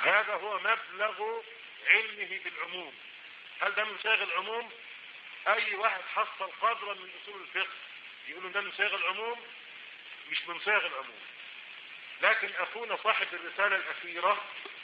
هذا هو مبلغ علمه بالعموم هل ده من صيغ العموم اي واحد حصل قدرا من اصول الفقه يقولوا ده من صيغ العموم مش من صيغ العموم لكن اخونا صاحب الرسالة الاخيرة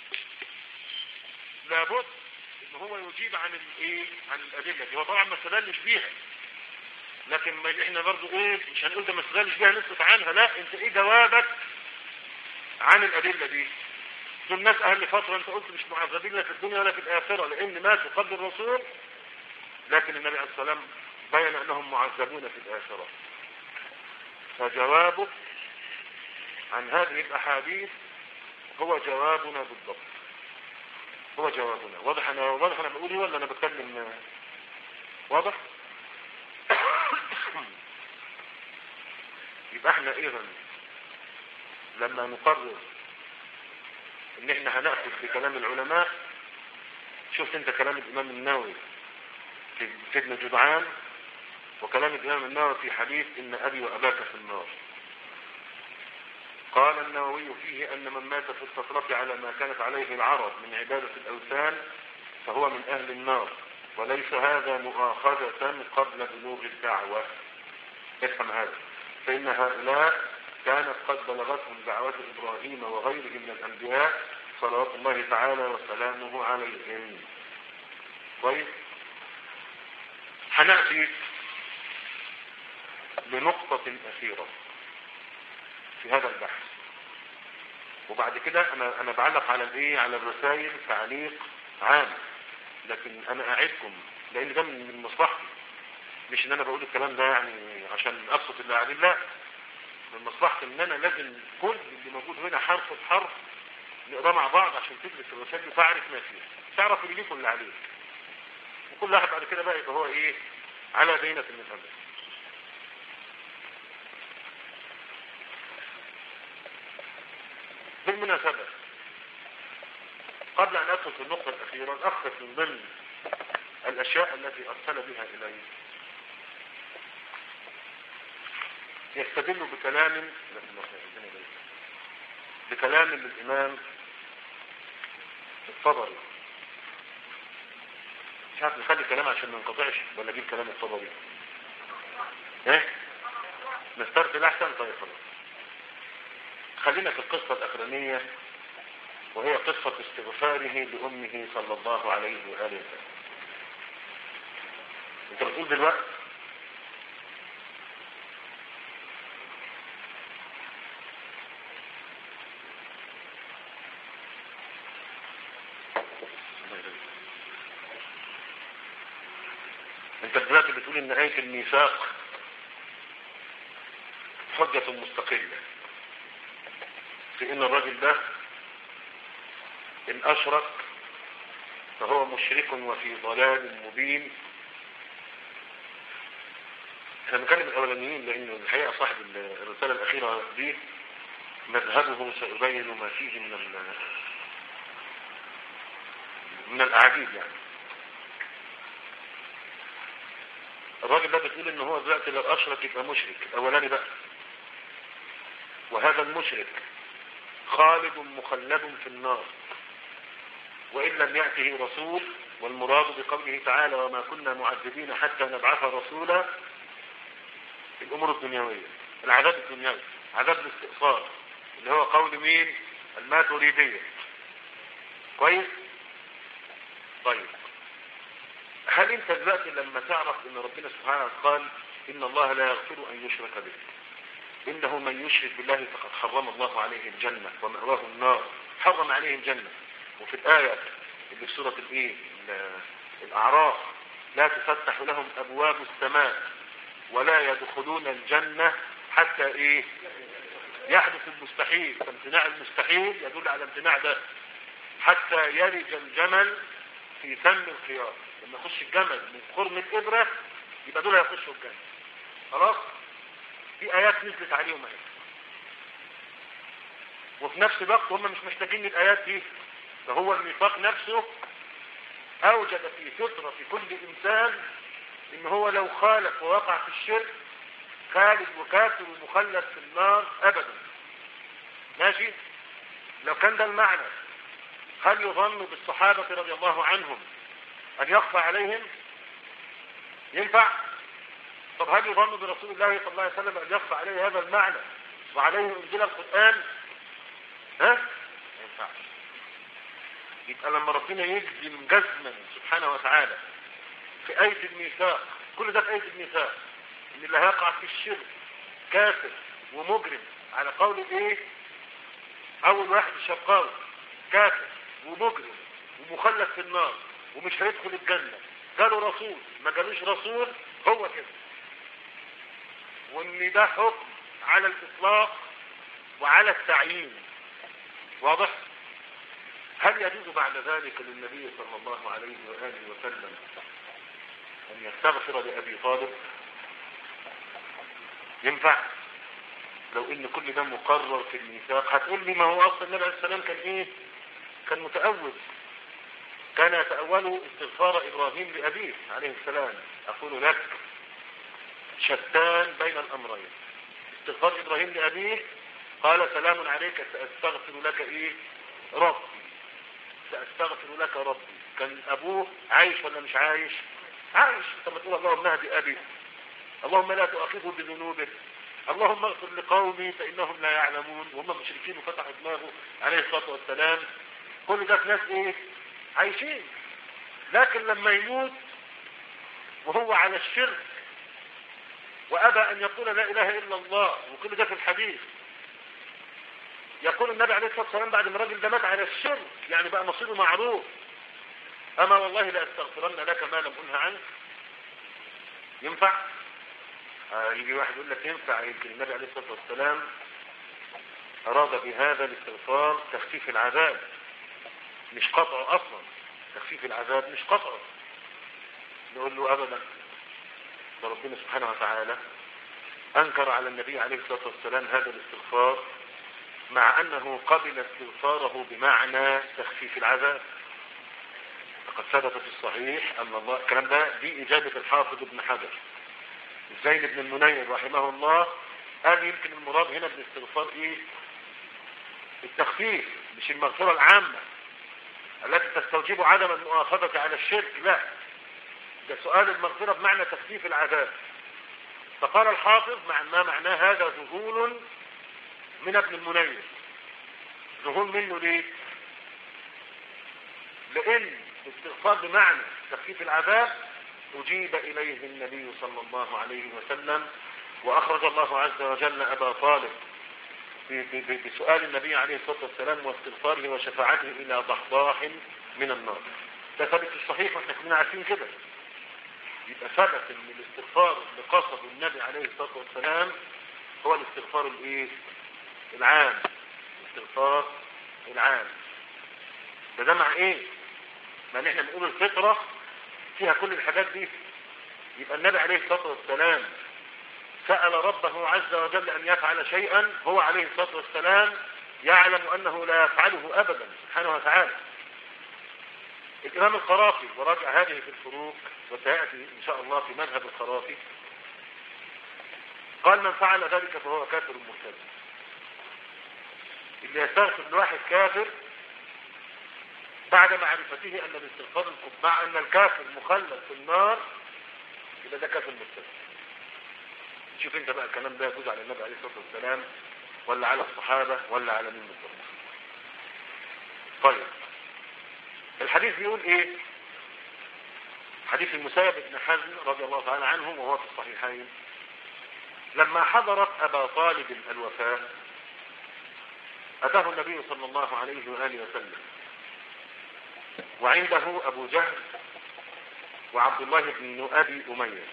لابد ان هو يجيب عن الايه عن الادلة دي هو طبعا ما استدلش بيها لكن ما احنا برضو ايه مش هنقول ده ما استدلش بيها نسكت عنها لا انت ايه جوابك عن الادلة دي دول ناس اهل فترة انت قلت مش معذبين لا في الدنيا ولا في الاخرة لان ماتوا قبل الرسول لكن النبي عليه السلام بين انهم معذبون في الاخرة فجوابه عن هذه الاحاديث هو جوابنا بالضبط هو جوابنا واضح انا واضح انا بقول ايه ولا انا بتكلم واضح يبقى احنا ايضا لما نقرر ان احنا هنأخذ بكلام العلماء شفت انت كلام الامام النووي في ابن جدعان وكلام الامام النووي في حديث ان ابي واباك في النار قال النووي فيه ان من مات في الفترة على ما كانت عليه العرب من عبادة الاوثان فهو من اهل النار وليس هذا مؤاخذة قبل بلوغ الدعوة افهم هذا فإن هؤلاء كانت قد بلغتهم دعوات إبراهيم وغيره من الأنبياء صلوات الله تعالى وسلامه عليهم كويس هنأتي لنقطة أخيرة في هذا البحث وبعد كده أنا أنا بعلق على الإيه على الرسائل تعليق عام لكن أنا أعدكم لأن ده من مصلحتي مش إن أنا بقول الكلام ده يعني عشان أبسط اللي عليه لا من مصلحتي ان انا لازم كل اللي موجود هنا حرف بحرف نقراه مع بعض عشان تدرس الرسائل وتعرف ما فيها تعرف اللي ليك واللي عليك وكل واحد بعد كده بقى يبقى هو ايه على بينة من الامر بالمناسبة قبل ان ادخل في النقطة الاخيرة اخذ من ضمن الاشياء التي ارسل بها الي يستدل بكلام بكلام للإمام الطبري مش عارف نخلي الكلام عشان ما ننقطعش ولا اجيب كلام الطبري ايه نسترسل احسن طيب خلاص خلينا في القصة الاخرانية وهي قصة استغفاره لأمه صلى الله عليه وآله وسلم انت بتقول دلوقتي انت دلوقتي بتقول ان آية الميثاق حجة مستقلة في ان الراجل ده ان اشرك فهو مشرك وفي ضلال مبين احنا بنتكلم الاولانيين لان الحقيقة صاحب الرسالة الاخيرة دي مذهبه سيبين ما فيه من من الاعاجيب يعني الراجل ده بتقول ان هو دلوقتي لو اشرك يبقى مشرك الاولاني بقى وهذا المشرك خالد مخلد في النار وان لم يأته رسول والمراد بقوله تعالى وما كنا معذبين حتى نبعث رسولا الامور الدنيوية العذاب الدنيوي عذاب الاستئصال اللي هو قول مين الماتريدية كويس طيب هل انت دلوقتي لما تعرف ان ربنا سبحانه قال ان الله لا يغفر ان يشرك به انه من يشرك بالله فقد حرم الله عليه الجنة ومأواه النار حرم عليه الجنة وفي الآية اللي في سورة الايه الاعراف لا تفتح لهم ابواب السماء ولا يدخلون الجنة حتى ايه يحدث المستحيل فامتناع المستحيل يدل على امتناع ده حتى يلج الجمل في فم الخيار لما يخش الجمل من خرم الإبرة يبقى دول هيخشوا الجنة خلاص في آيات نزلت عليهم اهي وفي نفس الوقت هم مش محتاجين الآيات دي فهو الميثاق نفسه أوجد في فطرة في كل إنسان إن هو لو خالف ووقع في الشرك خالد وكافر ومخلد في النار أبدا ماشي لو كان ده المعنى هل يظن بالصحابة رضي الله عنهم أن يخفى عليهم ينفع طب هل يظن برسول الله صلى الله عليه وسلم أن يخفى عليه هذا المعنى وعليه انزل القرآن ها ما ينفعش يبقى لما ربنا يجزم جزما سبحانه وتعالى في آية الميثاق كل ده في آية الميثاق ان اللي هيقع في الشرك كافر ومجرم على قول ايه اول واحد الشرقاوي كافر ومجرم ومخلد في النار ومش هيدخل الجنة قالوا رسول ما قالوش رسول هو كده وان ده حكم على الاطلاق وعلى التعيين واضح هل يجوز بعد ذلك للنبي صلى الله عليه وآله وسلم أن يستغفر لأبي طالب ينفع لو ان كل ده مقرر في الميثاق هتقول لي ما هو اصلا النبي عليه السلام كان ايه كان متأول كان يتأول استغفار ابراهيم لابيه عليه السلام اقول لك شتان بين الامرين استغفار ابراهيم لابيه قال سلام عليك سأستغفر لك ايه ربي سأستغفر لك ربي كان ابوه عايش ولا مش عايش عايش طب تقول اللهم اهدي ابي اللهم لا تؤاخذه بذنوبه اللهم اغفر لقومي فانهم لا يعلمون وهم مشركين وفتحوا دماغه عليه الصلاه والسلام كل ده في ناس ايه عايشين لكن لما يموت وهو على الشرك وابى ان يقول لا اله الا الله وكل ده في الحديث يقول النبي عليه الصلاه والسلام بعد ما الراجل ده مات على الشرك يعني بقى مصيره معروف اما والله لاستغفرن لك ما لم انه عنك ينفع آه يجي واحد يقول لك ينفع يمكن النبي عليه الصلاه والسلام اراد بهذا الاستغفار تخفيف العذاب مش قطعه اصلا تخفيف العذاب مش قطعه نقول له ابدا فربنا سبحانه وتعالى انكر على النبي عليه الصلاه والسلام هذا الاستغفار مع انه قبل استغفاره بمعنى تخفيف العذاب فقد ثبت في الصحيح ان الله الكلام ده دي اجابه الحافظ ابن حجر زين بن المنير رحمه الله قال يمكن المراد هنا بالاستغفار ايه التخفيف مش المغفرة العامة التي تستوجب عدم المؤاخذة على الشرك لا ده سؤال المغفرة بمعنى تخفيف العذاب فقال الحافظ مع ما معناه هذا ذهول من ابن المنير ذهول منه ليه لان الاستغفار بمعنى تخفيف العذاب أجيب إليه النبي صلى الله عليه وسلم وأخرج الله عز وجل أبا طالب بسؤال النبي عليه الصلاة والسلام واستغفاره وشفاعته إلى ضحضاح من النار ده ثابت في الصحيح واحنا كنا عارفين كده يبقى ثبت ان الاستغفار اللي قصده النبي عليه الصلاة والسلام هو الاستغفار الايه العام الاستغفار العام ده ده مع ايه ما احنا بنقول الفطرة فيها كل الحاجات دي يبقى النبي عليه الصلاة والسلام سأل ربه عز وجل أن يفعل شيئا هو عليه الصلاة والسلام يعلم أنه لا يفعله أبدا سبحانه وتعالى الإمام القرافي وراجع هذه في الفروق وسيأتي إن شاء الله في مذهب القرافي قال من فعل ذلك فهو كافر مرتد اللي يستغفر لواحد كافر بعد معرفته أن الاستغفار مع أن الكافر مخلد في النار يبقى ده كافر مرتد شوف انت بقى الكلام ده يجوز على النبي عليه الصلاة والسلام ولا على الصحابة ولا على مين بالضبط طيب الحديث بيقول ايه حديث المسيب بن حزم رضي الله تعالى عنه وهو في الصحيحين لما حضرت أبا طالب الوفاة أتاه النبي صلى الله عليه وآله وسلم وعنده أبو جهل وعبد الله بن أبي أمية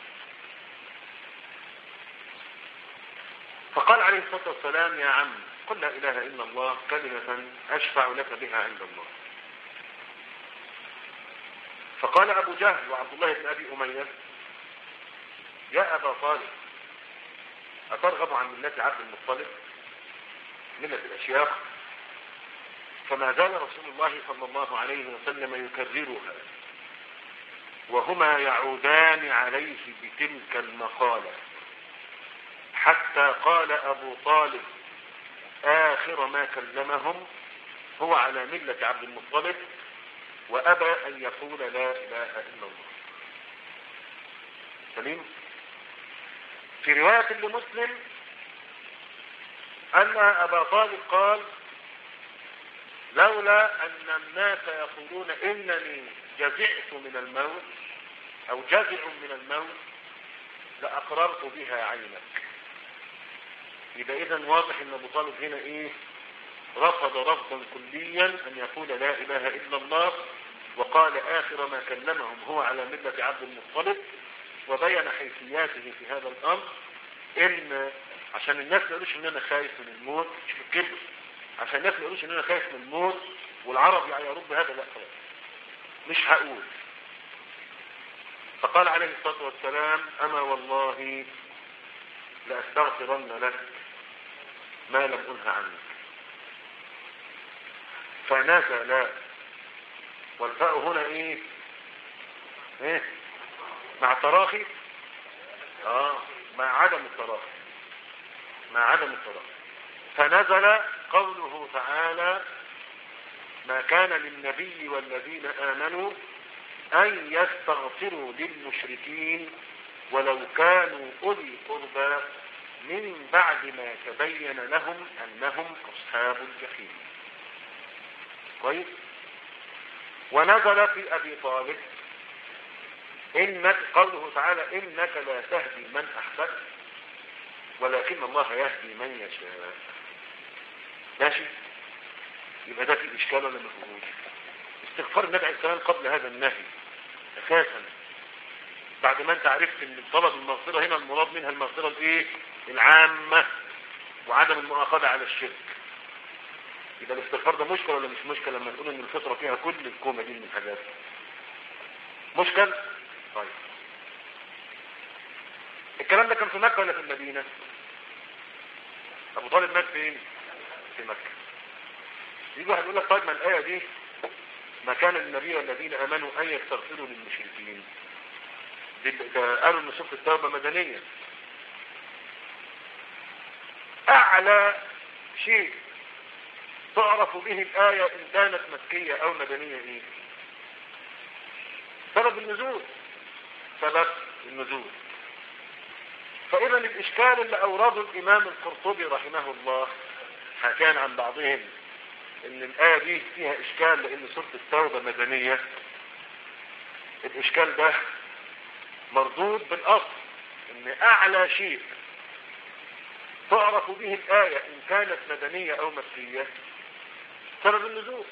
فقال عليه الصلاة والسلام يا عم قل لا إله إلا الله كلمة أشفع لك بها عند الله فقال أبو جهل وعبد الله بن أبي أمية يا أبا طالب أترغب عن ملة عبد المطلب ملة الأشياخ فما زال رسول الله صلى الله عليه وسلم يكررها وهما يعودان عليه بتلك المقالة حتى قال أبو طالب آخر ما كلمهم هو على ملة عبد المطلب وأبى أن يقول لا إله إلا الله سليم في رواية لمسلم أن أبا طالب قال لولا أن الناس يقولون إنني جزعت من الموت أو جزع من الموت لأقررت بها عينك يبقى إذا واضح أن أبو طالب هنا إيه رفض رفضا كليا أن يقول لا إله إلا الله وقال آخر ما كلمهم هو على ملة عبد المطلب وبين حيثياته في هذا الأمر إن عشان الناس ما يقولوش إن أنا خايف من الموت مش بالكبر عشان الناس ما يقولوش إن أنا خايف من الموت والعرب يعيرون بهذا لا خلاص مش هقول فقال عليه الصلاة والسلام أما والله لأستغفرن لك ما لم أنه عنك فنزل والفاء هنا ايه ايه مع تراخي اه مع عدم التراخي مع عدم التراخي فنزل قوله تعالى ما كان للنبي والذين آمنوا أن يستغفروا للمشركين ولو كانوا أولي قربى من بعد ما تبين لهم أنهم أصحاب الجحيم كويس ونزل في أبي طالب إنك قوله تعالى إنك لا تهدي من أحببت ولكن الله يهدي من يشاء ماشي يبقى ده في إشكال ولا مفهوم استغفار النبي عليه السلام قبل هذا النهي أساسا بعد ما انت عرفت ان طلب المغفرة هنا المراد منها المغفرة الايه العامة وعدم المؤاخذة على الشرك يبقى الاستغفار ده مشكلة ولا مش مشكلة لما تقول ان الفطرة فيها كل الكومة دي من الحاجات مشكل طيب الكلام ده كان في مكة ولا في المدينة ابو طالب مات فين في مكة يجي واحد يقول لك طيب ما الآية دي ما كان للنبي والذين امنوا ان يستغفروا للمشركين ده قالوا ان سورة التوبة مدنية اعلى شيء تعرف به الآية إن كانت مكية أو مدنية إيه سبب النزول سبب النزول فإذا الإشكال اللي أورده الإمام القرطبي رحمه الله حكان عن بعضهم إن الآية دي فيها إشكال لأن سورة التوبة مدنية الإشكال ده مردود بالأصل إن أعلى شيء تعرف به الآية إن كانت مدنية أو مكية سبب النزول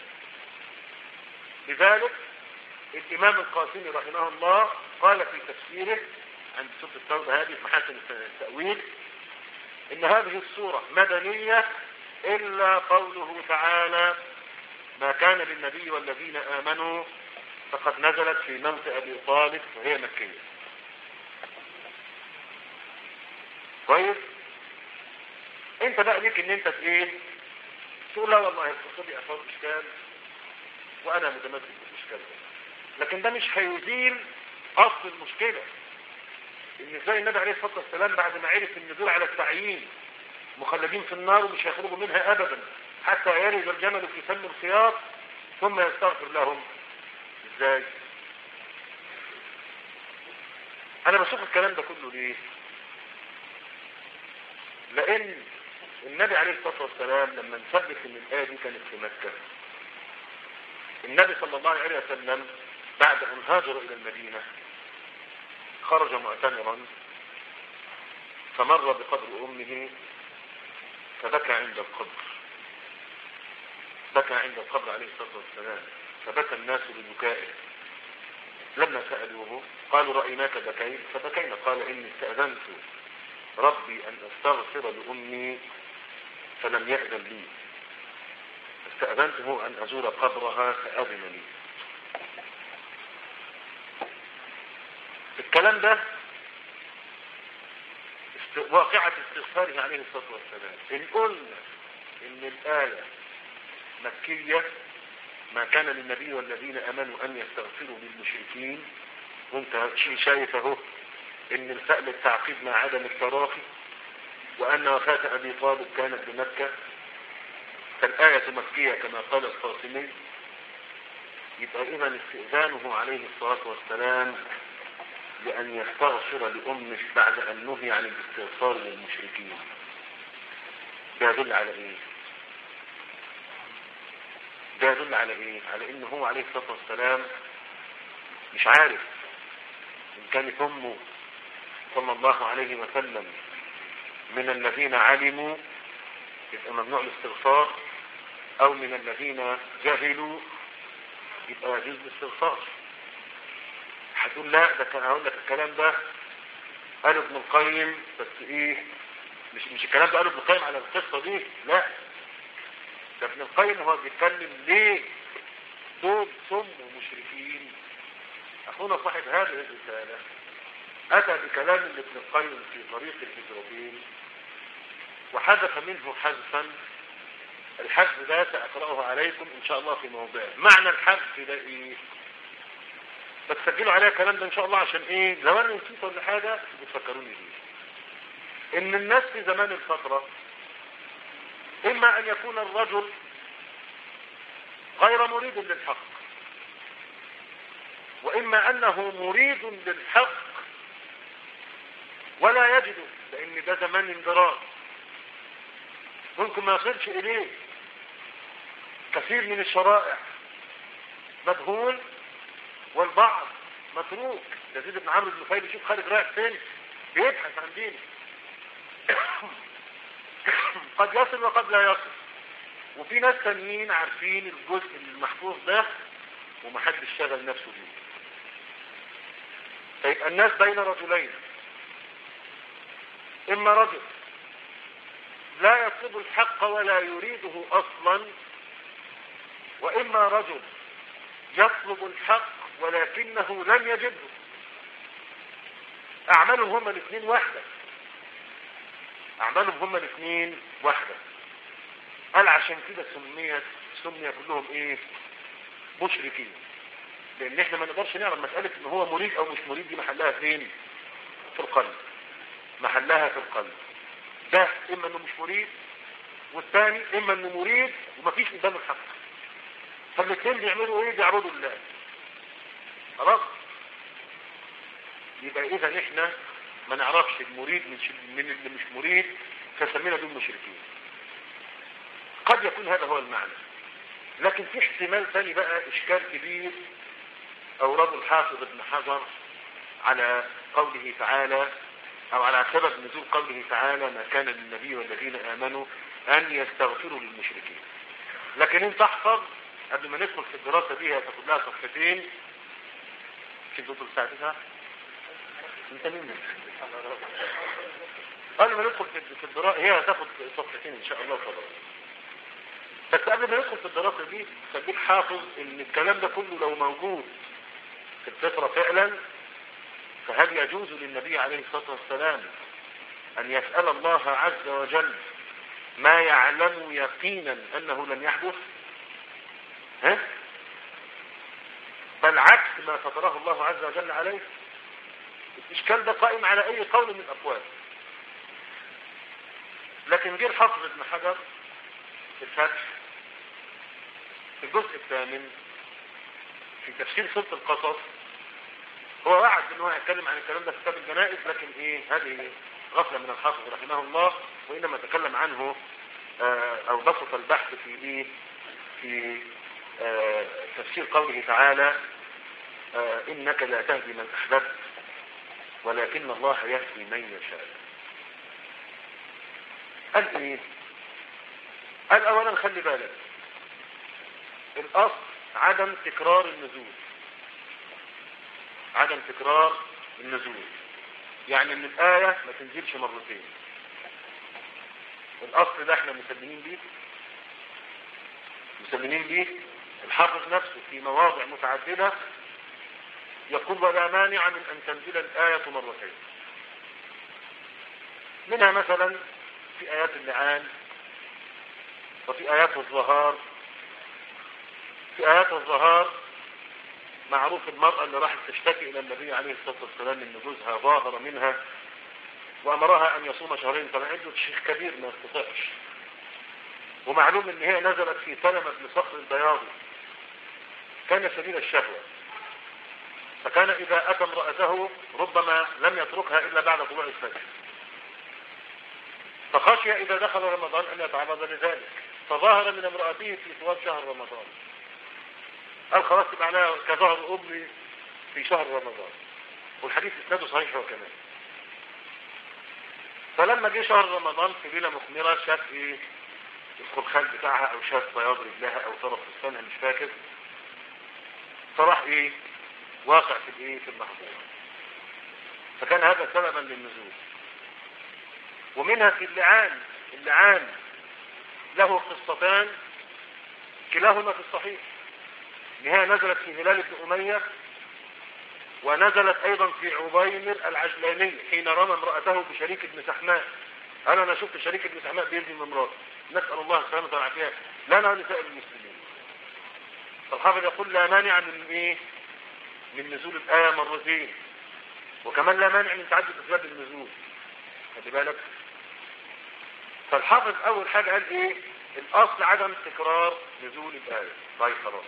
لذلك الإمام القاسمي رحمه الله قال في تفسيره عند سورة التوبة هذه في محاسن التأويل إن هذه السورة مدنية إلا قوله تعالى ما كان للنبي والذين آمنوا فقد نزلت في موت أبي طالب وهي مكية كويس انت بقى ليك ان انت ايه تقول لا والله القصة دي أفضل إشكال وأنا متمسك بالإشكال ده لكن ده مش هيزيل أصل المشكلة إن إزاي النبي عليه الصلاة والسلام بعد ما عرف النزول على التعيين مخلدين في النار ومش هيخرجوا منها أبدا حتى يرد الجمل في سم الخياط ثم يستغفر لهم إزاي أنا بشوف الكلام ده كله ليه لأن النبي عليه الصلاة والسلام لما نثبت ان الآية دي كانت في مكة النبي صلى الله عليه وسلم بعد ان هاجر الى المدينة خرج معتمرا فمر بقبر امه فبكى عند القبر بكى عند القبر عليه الصلاة والسلام فبكى الناس ببكائه لما سألوه قالوا رأيناك بكيت فبكينا قال إني استأذنت ربي أن أستغفر لأمي فلم يأذن لي استأذنته أن أزور قبرها فأذن لي الكلام ده واقعة استغفاره عليه الصلاة والسلام إن قلنا إن الآية مكية ما كان للنبي والذين أمنوا أن يستغفروا للمشركين وانت شايف اهو ان الفأل التعقيد مع عدم التراخي وأن وفاة أبي طالب كانت بمكة فالآية مكية كما قال القاسمي يبقى إذا استئذانه عليه الصلاة والسلام لأن يستغفر لأمه بعد أن نهي عن الاستغفار للمشركين ده يدل على إيه؟ ده يدل على إيه؟ على إن هو عليه الصلاة والسلام مش عارف إن كانت أمه صلى الله عليه وسلم من الذين علموا يبقى ممنوع الاستغفار او من الذين جهلوا يبقى يجوز الاستغفار هتقول لا ده كان هقول لك الكلام ده قاله ابن القيم بس ايه مش مش الكلام ده قاله ابن القيم على القصه دي لا ده ابن القيم هو بيتكلم ليه دول سموا مشركين اخونا صاحب هذه الرساله اتى بكلام لابن القيم في طريق الهجرتين وحذف منه حذفا الحذف ده سأقرأه عليكم إن شاء الله في موضع معنى الحذف ده إيه بس سجلوا عليها الكلام ده إن شاء الله عشان إيه لو أنا نسيت ولا حاجة بتفكروني بيه إن الناس في زمان الفترة إما أن يكون الرجل غير مريد للحق وإما أنه مريد للحق ولا يجده لأن ده زمان اندراج ممكن ما يصلش إليه كثير من الشرائع مدهون والبعض متروك يزيد بن عمرو بن نفيل يشوف خالد رايح فين بيبحث عن دينه قد يصل وقد لا يصل وفي ناس تانيين عارفين الجزء المحفوظ ده ومحدش شغل نفسه بيه فيبقى الناس بين رجلين اما رجل لا يطلب الحق ولا يريده اصلا واما رجل يطلب الحق ولكنه لم يجده اعمالهم هما الاثنين واحدة اعمالهم هما الاثنين واحدة قال عشان كده سميت سمي كلهم ايه مشركين لان احنا ما نقدرش نعرف مسألة ان هو مريد او مش مريد دي محلها فين في القلب محلها في القلب ده اما انه مش مريد والثاني اما انه مريد ومفيش قدام الحق فالاثنين بيعملوا ايه بيعرضوا الله خلاص يبقى اذا احنا ما نعرفش المريد من, من اللي مش مريد فسمينا دول مشركين قد يكون هذا هو المعنى لكن في احتمال ثاني بقى اشكال كبير اوراد الحافظ ابن حجر على قوله تعالى او على سبب نزول قوله تعالى ما كان للنبي والذين امنوا ان يستغفروا للمشركين لكن انت احفظ قبل ما ندخل في الدراسة دي هتاخد لها صفحتين في دكتور ساعتها انت مين قبل ما ندخل في الدراسة هي هتاخد صفحتين ان شاء الله خلاص بس قبل ما ندخل في الدراسة دي خليك حافظ ان الكلام ده كله لو موجود في الفطرة فعلا فهل يجوز للنبي عليه الصلاة والسلام أن يسأل الله عز وجل ما يعلم يقينا أنه لن يحدث ها؟ بل عكس ما فطره الله عز وجل عليه الإشكال ده قائم على أي قول من الأقوال لكن غير حافظ ابن حجر في الفتح في الجزء الثامن في تفسير سورة القصص هو وعد ان هو يتكلم عن الكلام ده في كتاب الجنائز لكن ايه هذه غفلة من الحافظ رحمه الله وانما تكلم عنه آه او بسط البحث في ايه في آه تفسير قوله تعالى آه انك لا تهدي من احببت ولكن الله يهدي من يشاء قال ايه قال اولا خلي بالك الاصل عدم تكرار النزول عدم تكرار النزول يعني ان الآية ما تنزلش مرتين الاصل ده احنا مسلمين بيه مسلمين بيه الحافظ نفسه في مواضع متعددة يقول ولا مانع من ان تنزل الآية مرتين منها مثلا في آيات اللعان وفي آيات الظهار في آيات الظهار معروف المرأة اللي راحت تشتكي إلى النبي عليه الصلاة والسلام إن جوزها ظاهر منها وأمرها أن يصوم شهرين طبعا عنده شيخ كبير ما يستطيعش ومعلوم ان هي نزلت في سلمة بن صخر البياضي كان شديد الشهوة فكان إذا أتى امرأته ربما لم يتركها إلا بعد طلوع الفجر فخشي إذا دخل رمضان أن يتعرض لذلك فظهر من امرأته في طوال شهر رمضان قال خلاص معناها كظهر أمي في شهر رمضان والحديث اسناده صحيح هو كمان فلما جه شهر رمضان في ليلة مخمرة شاف ايه الخلخال بتاعها او شاف بياض رجلها او طرف فستانها مش فاكر فراح ايه واقع في الايه في المحظور فكان هذا سببا للنزول ومنها في اللعان اللعان له قصتان كلاهما في الصحيح نهاية نزلت في هلال بن أمية ونزلت أيضا في عبيمر العجلاني حين رمى امرأته بشريك ابن سحماء أنا أنا شفت شريك ابن سحماء بيرمي من امراته نسأل الله السلامة والعافية لنا ولسائر المسلمين فالحافظ يقول لا مانع من إيه من نزول الآية مرتين وكمان لا مانع من تعدد أسباب النزول خلي بالك فالحافظ أول حاجة قال إيه الأصل عدم تكرار نزول الآية طيب خلاص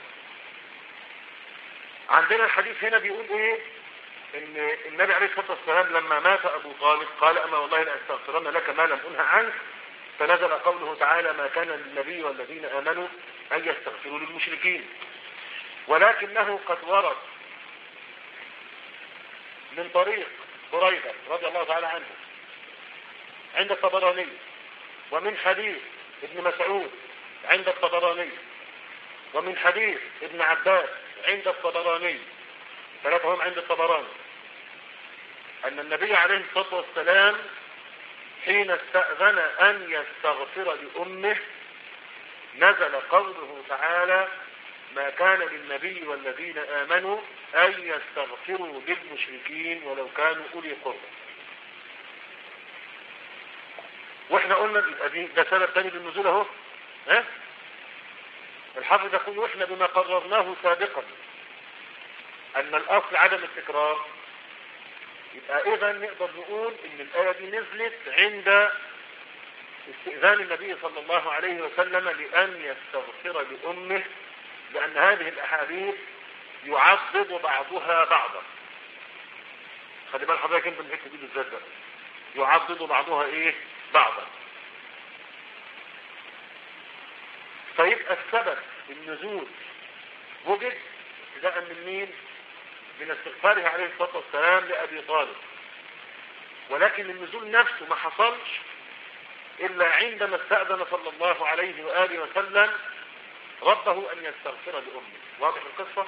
عندنا الحديث هنا بيقول ايه ان النبي عليه الصلاة والسلام لما مات ابو طالب قال اما والله لاستغفرن لك ما لم انهى عنك فنزل قوله تعالى ما كان للنبي والذين امنوا ان يستغفروا للمشركين ولكنه قد ورد من طريق بريدة رضي الله تعالى عنه عند الطبراني ومن حديث ابن مسعود عند الطبراني ومن حديث ابن عباس عند الطبراني ثلاثة هم عند الطبراني أن النبي عليه الصلاة والسلام حين استأذن أن يستغفر لأمه نزل قوله تعالى ما كان للنبي والذين آمنوا أن يستغفروا للمشركين ولو كانوا أولي قربى واحنا قلنا ده سبب تاني للنزول اهو ها الحافظ يقول واحنا بما قررناه سابقا ان الاصل عدم التكرار يبقى اذا نقدر نقول ان الايه دي نزلت عند استئذان النبي صلى الله عليه وسلم لان يستغفر لامه لان هذه الاحاديث يعضد بعضها بعضا خلي بال حضرتك انت من الحته دي بالذات بقى يعضد بعضها ايه بعضا فيبقى السبب النزول وجد ابتداء من مين من استغفاره عليه الصلاة والسلام لأبي طالب ولكن النزول نفسه ما حصلش إلا عندما استأذن صلى الله عليه وآله وسلم ربه أن يستغفر لأمه واضح القصة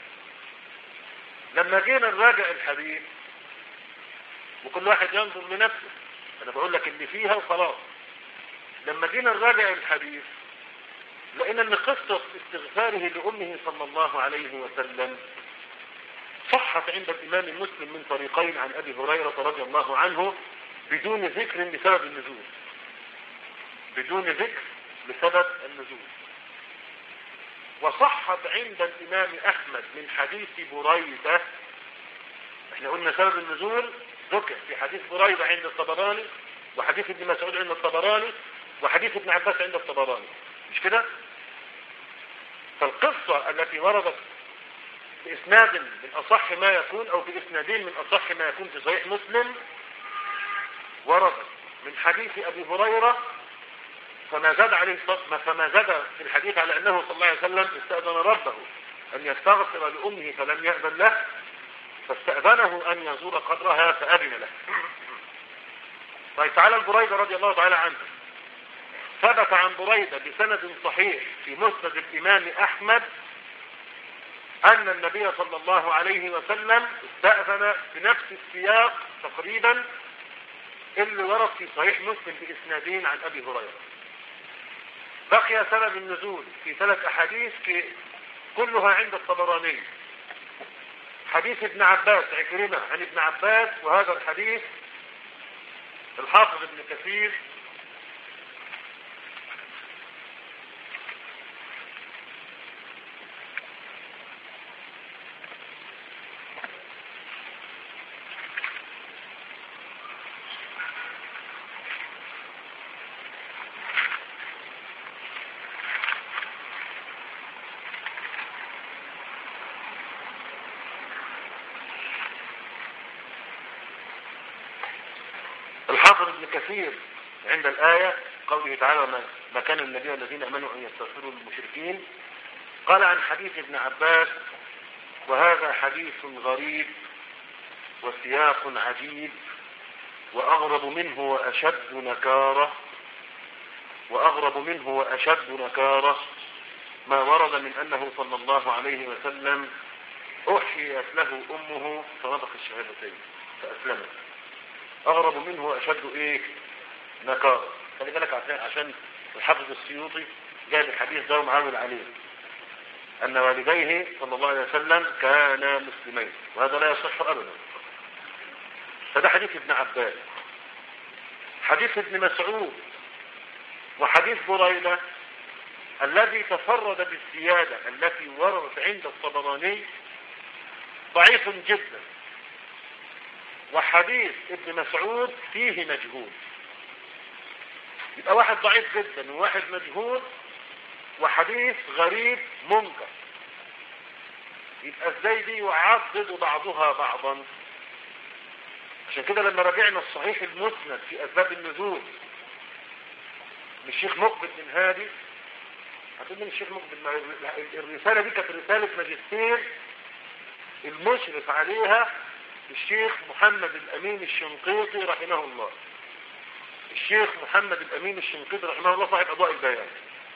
لما جينا نراجع الحديث وكل واحد ينظر لنفسه أنا بقول لك اللي فيها وخلاص لما جينا نراجع الحديث لأن ان قصة استغفاره لأمه صلى الله عليه وسلم صحت عند الإمام المسلم من طريقين عن أبي هريرة رضي الله عنه بدون ذكر لسبب النزول بدون ذكر لسبب النزول وصحت عند الإمام أحمد من حديث بريدة احنا قلنا سبب النزول ذكر في حديث بريدة عند الطبراني وحديث ابن مسعود عند الطبراني وحديث ابن عباس عند الطبراني مش كده فالقصة التي وردت بإسناد من أصح ما يكون أو بإسنادين من أصح ما يكون في صحيح مسلم وردت من حديث أبي هريرة فما زاد عليه الصدمة فما زاد في الحديث على أنه صلى الله عليه وسلم استأذن ربه أن يستغفر لأمه فلم يأذن له فاستأذنه أن يزور قبرها فأذن له طيب تعالى البريدة رضي الله تعالى عنه ثبت عن بريدة بسند صحيح في مسند الإمام أحمد أن النبي صلى الله عليه وسلم استأذن بنفس السياق تقريبا اللي ورد في صحيح مسلم بإسنادين عن أبي هريرة بقي سبب النزول في ثلاث أحاديث في كلها عند الطبراني حديث ابن عباس عكرمة عن ابن عباس وهذا الحديث الحافظ ابن كثير الحافظ ابن كثير عند الآية قوله تعالى ما كان النبي والذين امنوا ان يستغفروا للمشركين قال عن حديث ابن عباس وهذا حديث غريب وسياق عجيب واغرب منه واشد نكارة واغرب منه واشد نكارة ما ورد من انه صلى الله عليه وسلم احيت له امه فنطق الشهادتين فاسلمت اغرب منه واشد ايه نكارة خلي بالك عشان عشان الحافظ السيوطي جايب الحديث ده ومعامل عليه ان والديه صلى الله عليه وسلم كانا مسلمين وهذا لا يصح ابدا فده حديث ابن عباس حديث ابن مسعود وحديث بريدة الذي تفرد بالزيادة التي وردت عند الطبراني ضعيف جدا وحديث ابن مسعود فيه مجهول يبقى واحد ضعيف جدا وواحد مجهول وحديث غريب منكر يبقى ازاي دي يعضد بعضها بعضا عشان كده لما راجعنا الصحيح المسند في اسباب النزول للشيخ مقبل بن هادي هتقول لي الشيخ مقبل الرسالة دي كانت رسالة ماجستير المشرف عليها الشيخ محمد الامين الشنقيطي رحمه الله الشيخ محمد الامين الشنقيطي رحمه الله صاحب اضواء البيان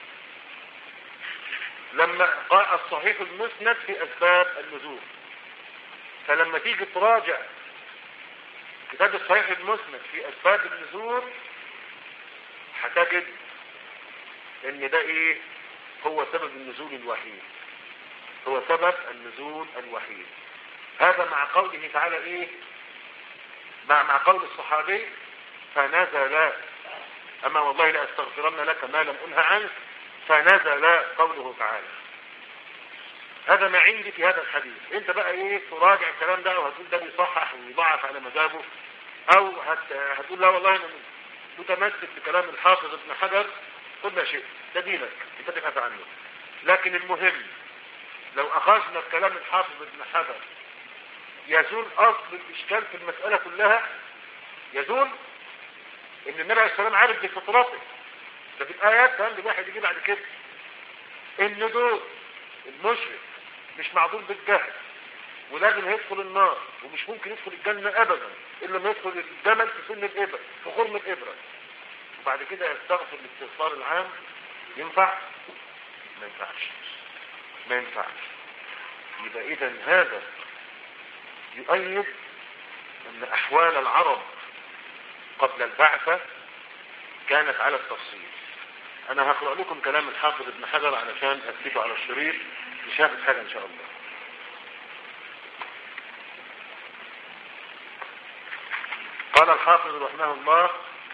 لما قال الصحيح المسند في اسباب النزول فلما تيجي تراجع كتاب الصحيح المسند في اسباب النزول هتجد ان ده ايه هو سبب النزول الوحيد هو سبب النزول الوحيد هذا مع قوله تعالى ايه مع مع قول الصحابي فنزل اما والله لاستغفرن لك ما لم انه عنك فنزل قوله تعالى هذا ما عندي في هذا الحديث انت بقى ايه تراجع الكلام ده وهتقول ده بيصحح ويضعف على مذهبه او هت... هتقول لا والله انا متمسك بكلام الحافظ ابن حجر قل ما شئت ده دينك انت تبحث عنه لكن المهم لو اخذنا كلام الحافظ ابن حجر يزول اصل الاشكال في المسألة كلها يزول ان النبي عليه السلام عارف بفطرته ده في الايات كان الواحد يجي بعد كده ان دول المشرك مش معذور بالجهل ولازم هيدخل النار ومش ممكن يدخل الجنة ابدا الا لما يدخل الجمل في سن الابر في خرم الابرة وبعد كده يستغفر الاستغفار العام ينفع ما ينفعش ما ينفعش يبقى اذا هذا يؤيد ان احوال العرب قبل البعثة كانت على التفصيل انا هقرأ لكم كلام الحافظ ابن حجر علشان اثبته على الشريط مش هاخد حاجة ان شاء الله قال الحافظ رحمه الله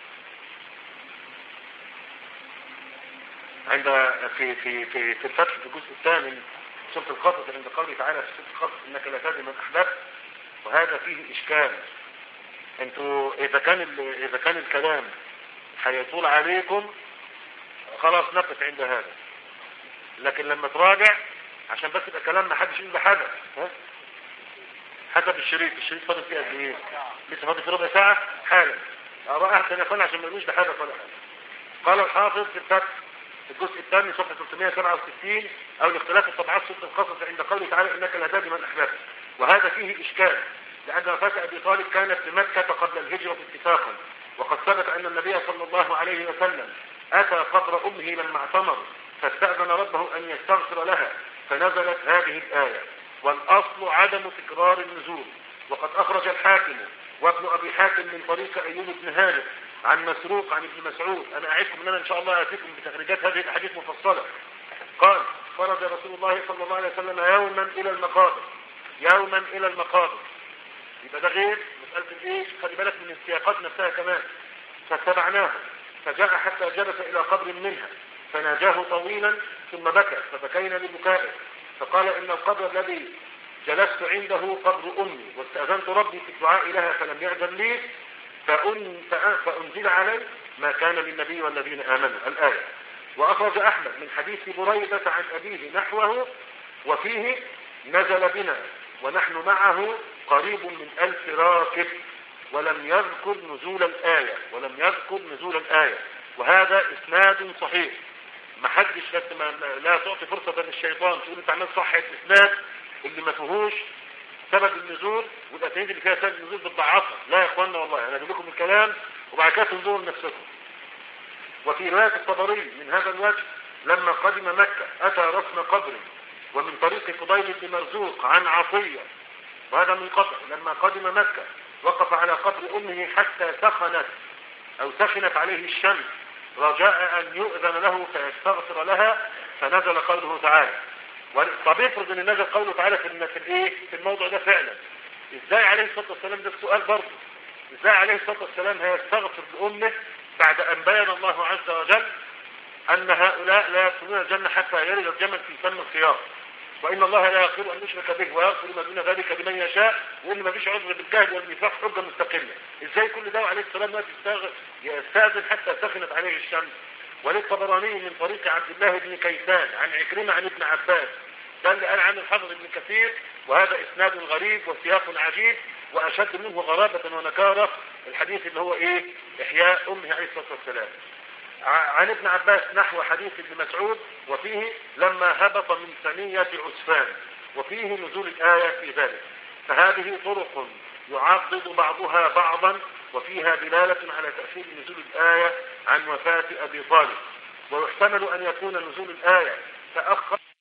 عند في في في في الفتح في الجزء الثامن سورة القصص عند قوله تعالى في سورة القصص انك لا تهدي من احببت وهذا فيه اشكال انتوا اذا كان اذا كان الكلام هيطول عليكم خلاص نقف عند هذا لكن لما تراجع عشان بس يبقى كلام ما حدش يقول بحاجه ها حسب الشريط الشريط فاضل فيه قد ايه لسه فاضل فيه ربع ساعه حالا اقرا احسن يا اخوانا عشان ما يقولوش بحاجه ولا حاجه قال الحافظ في الفتح في الجزء الثاني صفحه 367 او لاختلاف الطبعات سوره القصص عند قوله تعالى انك لا تهدي من احببت وهذا فيه اشكال لان وفاه ابي طالب كانت بمكه قبل الهجره اتفاقا وقد ثبت ان النبي صلى الله عليه وسلم اتى قبر امه لما اعتمر فاستاذن ربه ان يستغفر لها فنزلت هذه الايه والاصل عدم تكرار النزول وقد اخرج الحاكم وابن ابي حاتم من طريق ايوب بن هانئ عن مسروق عن ابن مسعود انا اعدكم ان انا ان شاء الله اتيكم بتخريجات هذه الاحاديث مفصله قال خرج رسول الله صلى الله عليه وسلم يوما الى المقابر يوما الى المقابر يبقى ده غير مساله الايه خلي بالك من السياقات نفسها كمان فاتبعناه فجاء حتى جلس الى قبر منها فناجاه طويلا ثم بكى فبكينا لبكائه فقال ان القبر الذي جلست عنده قبر امي واستاذنت ربي في الدعاء لها فلم يأذن لي فأن فأنزل علي ما كان للنبي والذين آمنوا الآية وأخرج أحمد من حديث بريدة عن أبيه نحوه وفيه نزل بنا ونحن معه قريب من ألف راكب ولم يذكر نزول الآية ولم يذكر نزول الآية وهذا إسناد صحيح ما حدش بس ما لا تعطي فرصة للشيطان تقول انت عمال صح الإسناد اللي ما فيهوش سبب النزول والأسانيد اللي فيها سبب النزول بتضعفها لا يا اخوانا والله انا اجيب لكم الكلام وبعد كده تنظروا لنفسكم وفي رواية الطبري من هذا الوجه لما قدم مكة أتى رسم قبر ومن طريق فضيل بن مرزوق عن عطية وهذا من قبر لما قدم مكة وقف على قبر أمه حتى سخنت أو سخنت عليه الشمس رجاء أن يؤذن له فيستغفر لها فنزل قوله تعالى طب افرض ان نزل قوله تعالى في في الايه في الموضوع ده فعلا ازاي عليه الصلاه والسلام ده السؤال برضه ازاي عليه الصلاه والسلام هيستغفر لامه بعد ان بين الله عز وجل ان هؤلاء لا يدخلون الجنه حتى يرد الجمل في فم الخيار وان الله لا يغفر ان يشرك به ويغفر ما دون ذلك لمن يشاء وان ما فيش عذر بالجهل والنفاق حجه مستقله ازاي كل ده عليه السلام يستاذن حتى سخنت عليه الشمس وللطبراني من طريق عبد الله بن كيسان عن عكرمة عن ابن عباس ده اللي قال عنه الحافظ ابن كثير وهذا اسناد غريب وسياق عجيب واشد منه غرابة ونكارة الحديث اللي هو ايه احياء امه عليه الصلاة والسلام عن ابن عباس نحو حديث ابن مسعود وفيه لما هبط من ثنية عسفان وفيه نزول الآية في ذلك فهذه طرق يعضد بعضها بعضا وفيها دلالة على تأثير نزول الآية عن وفاة أبي طالب ويحتمل أن يكون نزول الآية تأخر